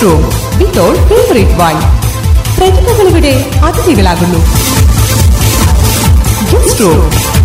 Guest room with all favourite wine പ്രതിഭകൾ ഇവിടെ അതിഥികളാകുന്നു ഗസ്റ്റ് റൂം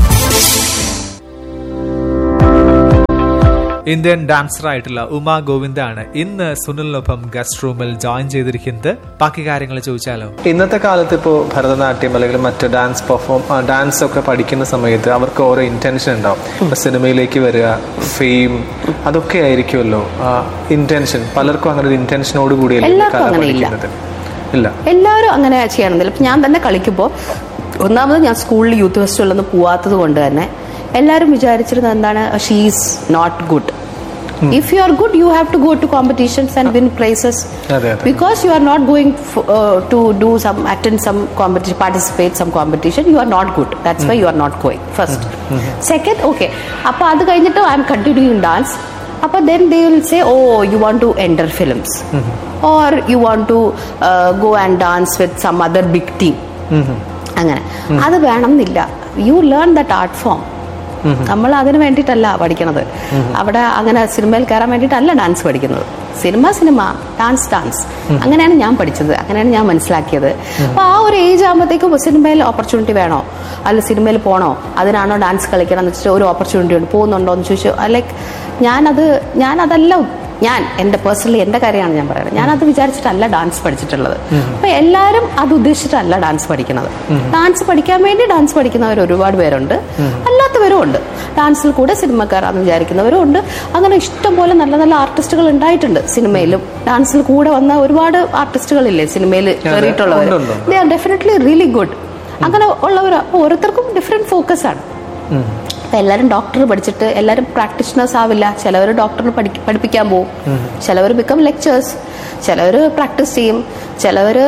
ഇന്ത്യൻ ഡാൻസറായിട്ടുള്ള ഉമാ ഗോവിന്ദാണ് ഇന്ന് സുനിലിനൊപ്പം ഗസ്റ്റ് റൂമിൽ ജോയിൻ ചെയ്തിരിക്കുന്നത് ബാക്കി കാര്യങ്ങൾ ചോദിച്ചാലോ ഇന്നത്തെ കാലത്ത് ഇപ്പോൾ ഭരതനാട്യം അല്ലെങ്കിൽ മറ്റ് ഡാൻസ് പെർഫോം ഡാൻസ് ഒക്കെ പഠിക്കുന്ന സമയത്ത് അവർക്ക് ഓരോ ഇന്റൻഷൻ ഉണ്ടാവും ഇപ്പൊ സിനിമയിലേക്ക് വരിക ഫെയിം അതൊക്കെ ആയിരിക്കുമല്ലോ ഇന്റൻഷൻ പലർക്കും അങ്ങനെ ഒരു ഇന്റൻഷനോട് കൂടിയല്ലേ എല്ലാവർക്കും കല അങ്ങനെ ഇല്ല. പഠിക്കുന്നത് ഇല്ല എല്ലാവരും അങ്ങനെ ചെയ്യണമെന്നില്ല ഇപ്പം ഞാൻ തന്നെ കളിക്കുമ്പോൾ ഒന്നാമത് ഞാൻ സ്കൂളിൽ യൂത്ത് ഫെസ്റ്റിവലൊന്നും പോവാത്തത് കൊണ്ട് തന്നെ എല്ലാവരും വിചാരിച്ചിരുന്നത് എന്താണ് she's not good if you are good you have to go to competitions and win prizes അതെ, അതെ. Because you are not going to do some attend some competition participate some competition you are not good that's why you are not going first second okay അപ്പോൾ അത് കഴിഞ്ഞിട്ട് I'm continuing dance അപ്പോൾ then they will say oh you want to enter films or you want to go and dance with some other big team അങ്ങനെ അത് വേണമെന്നില്ല you learn that art form നമ്മൾ അതിന് വേണ്ടിയിട്ടല്ല പഠിക്കണത് അവിടെ അങ്ങനെ സിനിമയിൽ കയറാൻ വേണ്ടിയിട്ടല്ല ഡാൻസ് പഠിക്കുന്നത് സിനിമ സിനിമ ഡാൻസ് ഡാൻസ് അങ്ങനെയാണ് ഞാൻ പഠിച്ചത് അങ്ങനെയാണ് ഞാൻ മനസ്സിലാക്കിയത് അപ്പൊ ആ ഒരു ഏജ് ആകുമ്പോഴത്തേക്കും സിനിമയിൽ ഓപ്പർച്യൂണിറ്റി വേണോ അല്ല സിനിമയിൽ പോകണോ അതിനാണോ ഡാൻസ് കളിക്കണം എന്ന് വെച്ചിട്ട് ഒരു ഓപ്പർച്യൂണിറ്റി ഉണ്ട് പോകുന്നുണ്ടോ എന്ന് ചോദിച്ചു ലൈക്ക് ഞാനത് ഞാനതല്ല ഞാൻ എൻ്റെ പേഴ്സണലി എൻ്റെ കാര്യമാണ് ഞാൻ പറയുന്നത് ഞാൻ അത് വിചാരിച്ചിട്ടല്ല ഡാൻസ് പഠിച്ചിട്ടുള്ളത് അപ്പൊ എല്ലാവരും അത് ഉദ്ദേശിച്ചിട്ടല്ല ഡാൻസ് പഠിക്കുന്നത് ഡാൻസ് പഠിക്കാൻ വേണ്ടി ഡാൻസ് പഠിക്കുന്നവർ ഒരുപാട് പേരുണ്ട് അല്ലാത്തവരും ഉണ്ട് ഡാൻസിൽ കൂടെ സിനിമക്കാരാന്ന് വിചാരിക്കുന്നവരും ഉണ്ട് അങ്ങനെ ഇഷ്ടംപോലെ നല്ല നല്ല ആർട്ടിസ്റ്റുകൾ ഉണ്ടായിട്ടുണ്ട് സിനിമയിലും ഡാൻസിൽ കൂടെ വന്ന ഒരുപാട് ആർട്ടിസ്റ്റുകളില്ലേ സിനിമയിൽ കയറിയിട്ടുള്ളവർ ഉണ്ട്, ഉണ്ട്. They are definitely really good അങ്ങനെ ഉള്ളവർ ഓരോരുത്തർക്കും ഡിഫറെന്റ് ഫോക്കസ് ആണ് അപ്പൊ എല്ലാവരും ഡോക്ടർ പഠിച്ചിട്ട് എല്ലാവരും പ്രാക്ടീഷണേഴ്സ് ആവില്ല ചിലവർ ഡോക്ടറിന് പഠിപ്പിക്കാൻ പോകും ചിലവർ ബിക്കം ലെക്ചേഴ്സ് ചിലവർ പ്രാക്ടീസ് ചെയ്യും ചിലവർ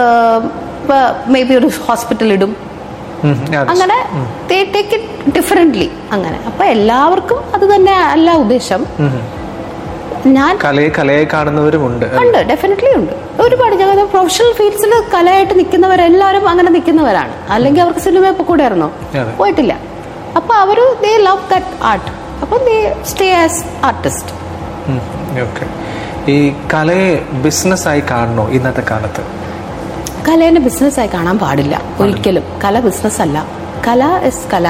മേ ബി ഒരു ഹോസ്പിറ്റൽ ഇടും ഉം, അതെ. അങ്ങനെ ടേക്ക് ഇറ്റ് ഡിഫറെന്റ്ലി അങ്ങനെ അപ്പൊ എല്ലാവർക്കും അത് തന്നെ അല്ല ഉദ്ദേശം ഞാൻ കലയെ കലയെ കാണുന്നവരുമുണ്ട് ഉണ്ട് ഡെഫിനറ്റ്ലി ഉണ്ട് ഒരുപാട് ഞങ്ങൾ പ്രൊഫഷണൽ ഫീൽഡ്സിൽ കലയായിട്ട് നിൽക്കുന്നവരെല്ലാവരും അങ്ങനെ നിൽക്കുന്നവരാണ് അല്ലെങ്കിൽ അവർക്ക് സിനിമ ഇപ്പൊ കൂടെ ആയിരുന്നോ അതെ. പോയിട്ടില്ല അപ്പൊ അവര് ദേ ലവ് ദാറ്റ് ആർട്ട് അപ്പൊ they stay as artist okay ഈ കലയെ ബിസിനസ്സായി കാണണോ ഇന്നത്തെ കാലത്ത് കലേനെ ബിസിനസ്സായി കാണാൻ പാടില്ല ഒരിക്കലും കല ബിസിനസ് അല്ല കല ഇസ് കല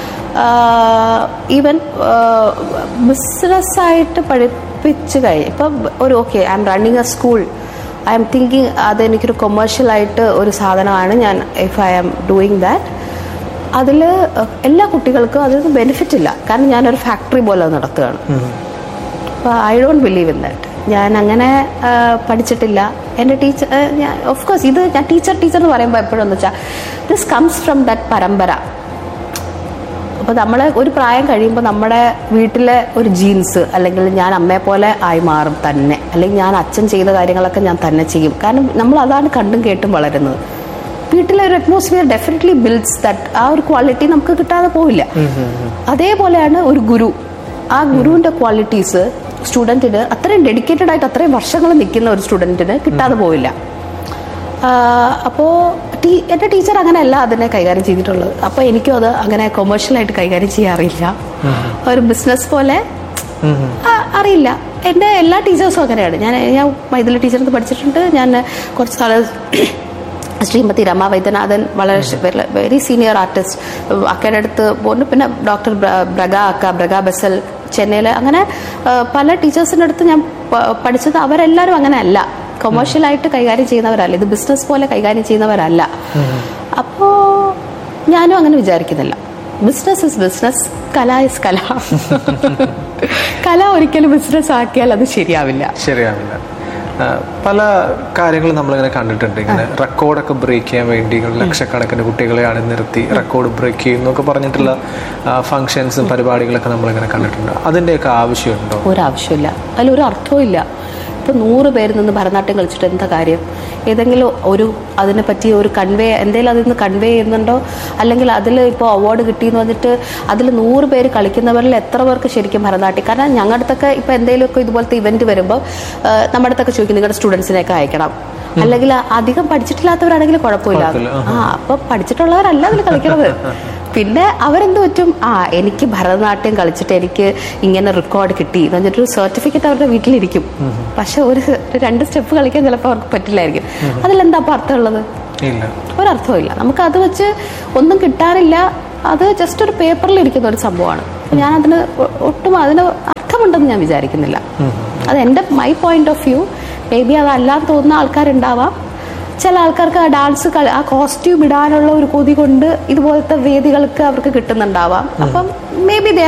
ഈവൻ ബിസിനസ്സായിട്ട് പഠിപ്പിച്ച് കഴിഞ്ഞ് ഇപ്പം ഒരു okay I'm running a school I'm thinking അതെനിക്കൊരു കൊമേഴ്ഷ്യലായിട്ട് ഒരു സാധനമാണ് ഞാൻ if I am doing that അതിൽ എല്ലാ കുട്ടികൾക്കും അതിൽ ബെനിഫിറ്റ് ഇല്ല കാരണം ഞാനൊരു ഫാക്ടറി പോലെ അത് നടത്തുകയാണ് അപ്പോൾ I don't believe in that ഞാൻ അങ്ങനെ ആ, പഠിച്ചിട്ടില്ല എൻ്റെ ടീച്ചർ ഞാൻ ഓഫ് കോഴ്സ് ഇത് ഞാൻ ടീച്ചർ ടീച്ചർ എന്ന് പറയുമ്പോൾ എപ്പോഴും എന്ന് വെച്ചാൽ ദിസ് കംസ് ഫ്രം ദാറ്റ് പരമ്പര അപ്പോൾ നമ്മൾ ഒരു പ്രായം കഴിയുമ്പോൾ നമ്മുടെ വീട്ടിലെ ഒരു ജീൻസ് അല്ലെങ്കിൽ ഞാൻ അമ്മയെ പോലെ ആയി മാറും തന്നെ അല്ലെങ്കിൽ ഞാൻ അച്ഛൻ ചെയ്ത കാര്യങ്ങളൊക്കെ ഞാൻ തന്നെ ചെയ്യും കാരണം നമ്മൾ അതാണ് കണ്ടും കേട്ടും വളരുന്നത് വീട്ടിലെ ഒരു അറ്റ്മോസ്ഫിയർ ഡെഫിനറ്റ്ലി ബിൽഡ്സ് ദറ്റ് ആ ഒരു ക്വാളിറ്റി നമുക്ക് കിട്ടാതെ പോവില്ല അതേപോലെയാണ് ഒരു ഗുരു ആ ഗുരുവിന്റെ ക്വാളിറ്റീസ് സ്റ്റുഡൻറ്റിന് അത്രയും ഡെഡിക്കേറ്റഡ് ആയിട്ട് അത്രയും വർഷങ്ങൾ നിൽക്കുന്ന ഒരു സ്റ്റുഡൻറ്റിന് കിട്ടാതെ പോവില്ല അപ്പോൾ ടീ എൻ്റെ ടീച്ചർ അങ്ങനെയല്ല അതിനെ കൈകാര്യം ചെയ്തിട്ടുള്ളത് അപ്പോൾ എനിക്കും അത് അങ്ങനെ കൊമേഴ്ഷ്യലായിട്ട് കൈകാര്യം ചെയ്യാറില്ല ഒരു ബിസിനസ് പോലെ ആ, അറിയില്ല എൻ്റെ എല്ലാ ടീച്ചേഴ്സും അങ്ങനെയാണ് ഞാൻ ഞാൻ മൈഥിലി ടീച്ചറിന് പഠിച്ചിട്ടുണ്ട് ഞാൻ കുറച്ച് നാൾ ശ്രീമതി രമ വൈദ്യനാഥൻ വളരെ വെരി സീനിയർ ആർട്ടിസ്റ്റ് അക്കയുടെ അടുത്ത് പോകുന്നു പിന്നെ ഡോക്ടർ ബ്രഗ അക്ക ബ്രഗ ബസൽ ചെന്നൈയിൽ അങ്ങനെ ആ, പല ടീച്ചേഴ്സിൻ്റെ അടുത്ത് ഞാൻ പ- പഠിച്ചത് അവരെല്ലാവരും അങ്ങനെ അല്ല കൊമേഴ്ഷ്യലായിട്ട് കൈകാര്യം ചെയ്യുന്നവരല്ല ഇത് ബിസിനസ് പോലെ കൈകാര്യം ചെയ്യുന്നവരല്ല അപ്പോൾ ഞാനും അങ്ങനെ വിചാരിക്കുന്നില്ല ബിസിനസ് ഇസ് ബിസിനസ് കല ഇസ് കല കല ഒരിക്കലും ബിസിനസ് ആക്കിയാൽ അത് ശരിയാവില്ല ശരിയാവില്ല ആ, പല കാര്യങ്ങളും നമ്മളിങ്ങനെ കണ്ടിട്ടുണ്ട് ഇങ്ങനെ റെക്കോർഡൊക്കെ ബ്രേക്ക് ചെയ്യാൻ വേണ്ടി ലക്ഷക്കണക്കിന് കുട്ടികളെ അണിനിർത്തി റെക്കോർഡ് ബ്രേക്ക് ചെയ്യുന്നൊക്കെ പറഞ്ഞിട്ടുള്ള ഫങ്ഷൻസും പരിപാടികളൊക്കെ നമ്മളിങ്ങനെ കണ്ടിട്ടുണ്ട് അതിൻ്റെയൊക്കെ ആവശ്യമുണ്ടോ ഒരാവശ്യമില്ല അതിലൊരു അർത്ഥവും ഇല്ല ഇപ്പൊ നൂറ് പേര് നിന്ന് ഭരതനാട്യം കളിച്ചിട്ട് എന്താ കാര്യം ഏതെങ്കിലും ഒരു അതിനെ പറ്റി ഒരു കൺവേ എന്തെങ്കിലും അതിൽ നിന്ന് കൺവേ ചെയ്യുന്നുണ്ടോ അല്ലെങ്കിൽ അതിൽ ഇപ്പോൾ അവാർഡ് കിട്ടിയെന്ന് പറഞ്ഞിട്ട് അതിൽ നൂറ് പേര് കളിക്കുന്നവരിൽ എത്ര പേർക്ക് ശരിക്കും ഭരതനാട്യം കാരണം ഞങ്ങളുടെ അടുത്തൊക്കെ ഇപ്പൊ എന്തെങ്കിലുമൊക്കെ ഇതുപോലത്തെ ഇവന്റ് വരുമ്പോൾ ആ, നമ്മുടെ അടുത്തൊക്കെ ചോദിക്കും നിങ്ങളുടെ സ്റ്റുഡൻസിനെയൊക്കെ അയക്കണം അല്ലെങ്കിൽ അധികം പഠിച്ചിട്ടില്ലാത്തവരാണെങ്കിൽ കുഴപ്പമില്ല കുഴപ്പമില്ല, ആ അപ്പൊ പഠിച്ചിട്ടുള്ളവരല്ല അതിൽ കളിക്കണത് പിന്നെ അവരെന്ത് പറ്റും ആ എനിക്ക് ഭരതനാട്യം കളിച്ചിട്ട് എനിക്ക് ഇങ്ങനെ റെക്കോർഡ് കിട്ടി എന്ന് പറഞ്ഞിട്ടൊരു സർട്ടിഫിക്കറ്റ് അവരുടെ വീട്ടിലിരിക്കും പക്ഷെ ഒരു ഒരു രണ്ട് സ്റ്റെപ്പ് കളിക്കാൻ ചിലപ്പോൾ അവർക്ക് പറ്റില്ലായിരിക്കും അതിലെന്താ അപ്പം അർത്ഥമുള്ളത് ഇല്ല ഒരർത്ഥമില്ല നമുക്ക് അത് വെച്ച് ഒന്നും കിട്ടാനില്ല അത് ജസ്റ്റ് ഒരു പേപ്പറിൽ ഇരിക്കുന്ന ഒരു സംഭവമാണ് ഞാൻ അതിന് ഒ- ഒട്ടും അതിന് അർത്ഥമുണ്ടെന്ന് ഞാൻ വിചാരിക്കുന്നില്ല അത് എൻ്റെ my point of view maybe അതല്ലാന്ന് തോന്നുന്ന ആൾക്കാരുണ്ടാവാം ചില ആൾക്കാർക്ക് ആ ഡാൻസ് ആ കോസ്റ്റ്യൂം ഇടാനുള്ള ഒരു കൊതി കൊണ്ട് ഇതുപോലത്തെ വേദികൾക്ക് അവർക്ക് കിട്ടുന്നുണ്ടാവാം അപ്പം മേ ബി